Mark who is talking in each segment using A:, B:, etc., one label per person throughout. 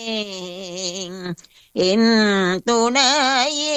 A: என் துணையே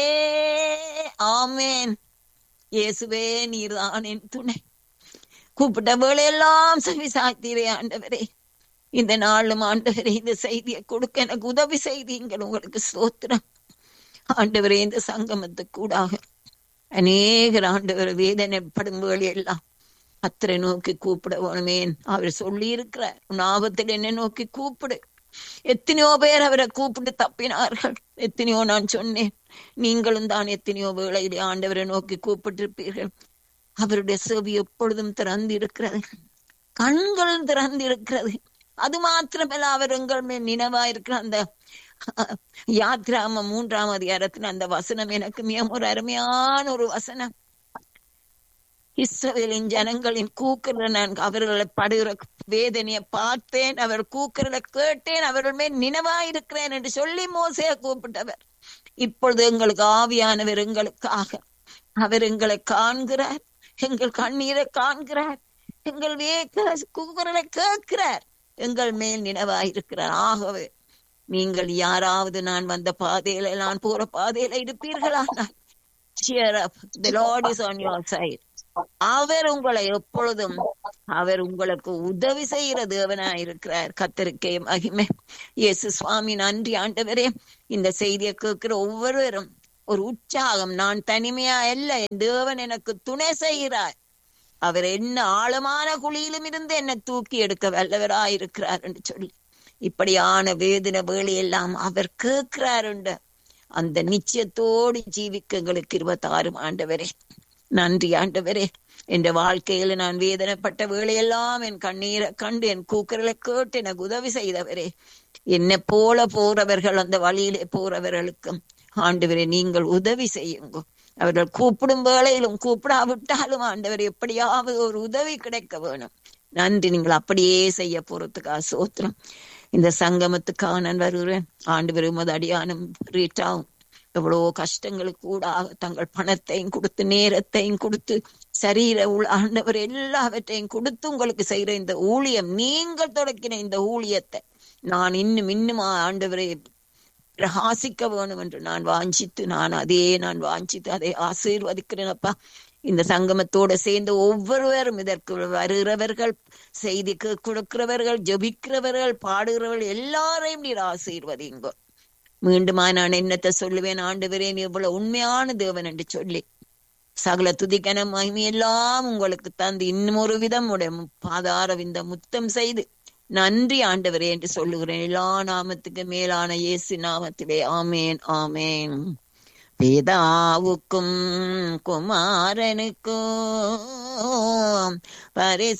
A: ஆமேன் இயேசுவே நீர்தான் என் துணை கூப்பிட்ட வேளையெல்லாம் செவி சாய்த்தீரே ஆண்டவரே இந்த நாளும் ஆண்டவரே இந்த செய்தியை கொடுக்க எனக்கு உதவி செய்தீங்கள் உங்களுக்கு ஸ்தோத்திரம் ஆண்டவரே இந்த சங்கமத்துக்கு கூடாக அநேகர் ஆண்டவர் வேதனைப்படும் வேளையெல்லாம் அத்தரை நோக்கி கூப்பிட வேணுமேன் அவர் சொல்லி இருக்கிறார் உன் ஆபத்தில் என்ன நோக்கி கூப்பிடு எத்தனையோ பேர் அவரை கூப்பிட்டு தப்பினார்கள் எத்தனையோ நான் சொன்னேன் நீங்களும் தான் எத்தனையோ வேளையிலே ஆண்டவரை நோக்கி கூப்பிட்டிருப்பீர்கள் அவருடைய செவி எப்பொழுதும் திறந்து இருக்கிறது கண்கள் திறந்து இருக்கிறது அது மாத்திரமல்ல அவர் உங்கள் மேல் நினைவா இருக்கிற அந்த யாத்ராம மூன்றாம் அதிகாரத்துல அந்த வசனம் எனக்கு மிக ஒரு அருமையான ஒரு வசனம் இஸ்ரவேலின் ஜனங்களின் கூக்குறத நான் அவர்களை படுகிற வேதனையை பார்த்தேன் அவர் கூக்குறத கேட்டேன் அவர்கள் மேல் நினைவாயிருக்கிறேன் என்று சொல்லி மோசைய கூப்பிட்டவர் இப்பொழுது எங்களுக்கு ஆவியானவர் எங்களுக்காக அவர் எங்களை காண்கிறார் எங்கள் கண்ணீரை காண்கிறார் எங்கள் வேக கூக்குறலை கேட்கிறார் எங்கள் மேல் நினைவாயிருக்கிறார் ஆகவே நீங்கள் யாராவது நான் வந்த பாதையில நான் போற பாதையில இருப்பீர்களானால் cheer up the lord is on your side அவர் உங்களை எப்பொழுதும் அவர் உங்களுக்கு உதவி செய்கிற தேவனா இருக்கிறார் கத்தருக்கே மகிமை இயேசு சுவாமி நன்றி ஆண்டவரே இந்த செய்தியை கேட்கிற ஒவ்வொருவரும் ஒரு உற்சாகம் நான் தனிமையா அல்ல என் தேவன் எனக்கு துணை செய்கிறார் அவர் என்ன ஆழமான குழியிலும் இருந்து என்னை தூக்கி எடுக்க வல்லவராயிருக்கிறார் என்று சொல்லி இப்படியான வேதனை வேலையெல்லாம் அவர் கேட்கிறார் என்று அந்த நிச்சயத்தோடு ஜீவிக்க எங்களுக்கு இருபத்தாறு ஆண்டவரே நன்றி ஆண்டவரே என் வாழ்க்கையில நான் வேதனைப்பட்ட வேலையெல்லாம் என் கண்ணீரை கண்டு என் கூக்குரலை கேட்டு எனக்கு உதவி செய்தவரே என்னை போல போறவர்கள் அந்த வழியிலே போறவர்களுக்கும் ஆண்டவரே நீங்கள் உதவி செய்யுங்க அவர்கள் கூப்பிடும் வேளையிலும் கூப்பிடாவிட்டாலும் ஆண்டவர் எப்படியாவது ஒரு உதவி கிடைக்க வேணும் நன்றி நீங்கள் அப்படியே செய்ய போறதுக்கா சோத்திரம் இந்த சங்கமத்துக்காக நான் வருகிறேன் ஆண்டு வரும்போது அடியானும் ரீட்டாவும் எவ்வளோ கஷ்டங்களுக்கு கூட தங்கள் பணத்தையும் கொடுத்து நேரத்தையும் கொடுத்து சரீர ஆண்டவர் எல்லாவற்றையும் கொடுத்து உங்களுக்கு செய்யற இந்த ஊழியம் நீங்கள் தொடக்கின இந்த ஊழியத்தை நான் இன்னும் இன்னும் ஆண்டவரை பிரகாசிக்க வேணும் என்று நான் வாஞ்சித்து நான் அதே நான் வாஞ்சித்து அதை ஆசீர்வதிக்கிறேனப்பா இந்த சங்கமத்தோட சேர்ந்து ஒவ்வொருவரும் இதற்கு வருகிறவர்கள் செய்திக்கு கொடுக்கிறவர்கள் ஜபிக்கிறவர்கள் பாடுகிறவர்கள் எல்லாரையும் நீர் ஆசீர்வதிங்க மீண்டுமா நான் என்னத்தை சொல்லுவேன் ஆண்டுகிறேன் இவ்வளவு உண்மையான தேவன் என்று சொல்லி சகல துதிக்கன மகிமையெல்லாம் உங்களுக்கு தந்து இன்னும் ஒரு விதம் உடைய பாதார விந்த முத்தம் செய்து நன்றி ஆண்டவரே என்று சொல்லுகிறேன் எல்லா நாமத்துக்கு மேலான இயேசு நாமத்திலே ஆமேன் ஆமேன் பிதாவுக்கும் குமாரனுக்கும் பரிசு